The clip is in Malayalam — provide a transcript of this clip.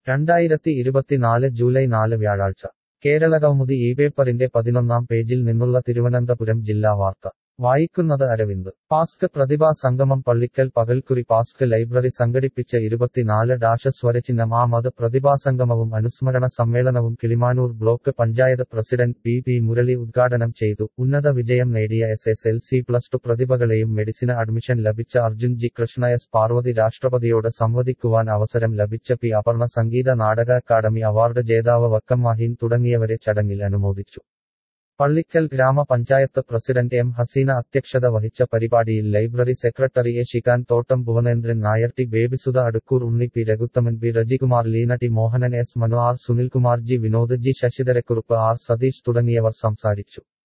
രണ്ടായിരത്തി ഇരുപത്തിനാല് ജൂലൈ നാല് വ്യാഴാഴ്ച കേരളകൗമുദി ഈ പേപ്പറിന്റെ പതിനൊന്നാം പേജിൽ നിന്നുള്ള തിരുവനന്തപുരം ജില്ലാ വാർത്ത വായിക്കുന്നത് അരവിന്ദ് പാസ്ക് പ്രതിഭാ സംഗമം പള്ളിക്കൽ പകൽക്കുറി പാസ്ക് ലൈബ്രറി സംഘടിപ്പിച്ച ഇരുപത്തിനാല് ഡാഷ സ്വരചിഹ്നം ആ മത പ്രതിഭാസംഗമവും അനുസ്മരണ സമ്മേളനവും Kilimanoor block panchayat president P P Murali ഉദ്ഘാടനം ചെയ്തു ഉന്നത വിജയം നേടിയ S S L C plus two പ്രതിഭകളെയും മെഡിസിന് അഡ്മിഷൻ ലഭിച്ച അർജുൻ ജി കൃഷ്ണ എസ് പാർവതി രാഷ്ട്രപതിയോട് സംവദിക്കുവാൻ അവസരം ലഭിച്ച പി അപർണ സംഗീത നാടക അക്കാദമി അവാർഡ് ജേതാവ് വക്കം മാഹീൻ തുടങ്ങിയവരെ ചടങ്ങിൽ അനുമോദിച്ചു പള്ളിക്കൽ ഗ്രാമപഞ്ചായത്ത് പ്രസിഡന്റ് എം ഹസീന അധ്യക്ഷത വഹിച്ച പരിപാടിയിൽ library secretary A Shikan Thottam Bhuvanendran Nair T Babysudha Adukkoor Unni P Raghuthaman B Rajikumar Leena T Mohanan S Manu R Sunilkumar G Vinod G Sasidharakurup R Satheesh തുടങ്ങിയവർ സംസാരിച്ചു